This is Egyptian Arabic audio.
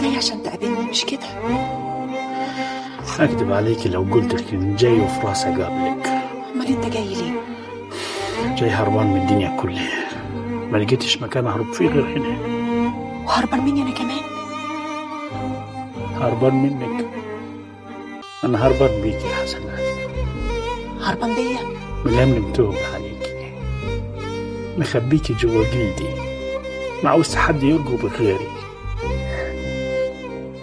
جاي عشان تقابلني مش كده اكذب عليكي لو قلت لك اني جاي وفي راسي اقابلك امال انت جاي ليه جاي هربان من الدنيا كلها ما لقيتش مكان اهرب فيه غير هنا وهربان مني انا كمان هربان منك انا هربان بيك يا حسنات هربان بيا من الامن متوب عليكي مخبيكي جوا جلدي ما عاوز حد يرقب غيري